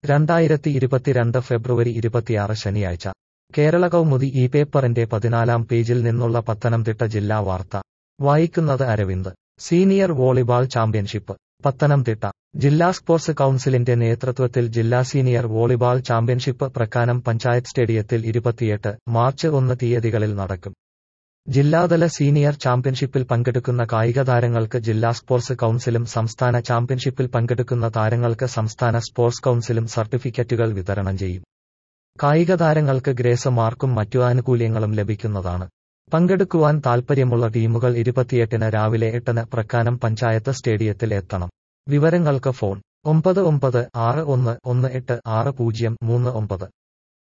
രണ്ടായിരത്തി ഇരുപത്തിരണ്ട് ഫെബ്രുവരി ഇരുപത്തിയാറ് ശനിയാഴ്ച കേരള കൗമുദി ഈ പേപ്പറിന്റെ പതിനാലാം പേജിൽ നിന്നുള്ള പത്തനംതിട്ട ജില്ലാ വാർത്ത വായിക്കുന്നത് Aravind senior volleyball championship Pathanamthitta ജില്ലാ സ്പോർട്സ് കൗൺസിലിന്റെ നേതൃത്വത്തിൽ ജില്ലാ സീനിയർ വോളിബാൾ ചാമ്പ്യൻഷിപ്പ് പ്രക്കാനം പഞ്ചായത്ത് സ്റ്റേഡിയത്തിൽ ഇരുപത്തിയെട്ട് മാർച്ച് ഒന്ന് തീയതികളിൽ നടക്കും ജില്ലാതല സീനിയർ ചാമ്പ്യൻഷിപ്പിൽ പങ്കെടുക്കുന്ന കായിക താരങ്ങൾക്ക് ജില്ലാ സ്പോർട്സ് കൗൺസിലും സംസ്ഥാന ചാമ്പ്യൻഷിപ്പിൽ പങ്കെടുക്കുന്ന താരങ്ങൾക്ക് സംസ്ഥാന സ്പോർട്സ് കൗൺസിലും സർട്ടിഫിക്കറ്റുകൾ വിതരണം ചെയ്യും കായിക താരങ്ങൾക്ക് ഗ്രേസ് മാർക്കും മറ്റു ആനുകൂല്യങ്ങളും ലഭിക്കുന്നതാണ് പങ്കെടുക്കുവാൻ താൽപ്പര്യമുള്ള ടീമുകൾ ഇരുപത്തിയെട്ടിന് രാവിലെ എട്ടിന് പ്രക്കാനം പഞ്ചായത്ത് സ്റ്റേഡിയത്തിൽ എത്തണം വിവരങ്ങൾക്ക് ഫോൺ ഒമ്പത് ഒമ്പത് ആറ് ഒന്ന് ഒന്ന് എട്ട് ആറ് പൂജ്യം മൂന്ന് ഒമ്പത്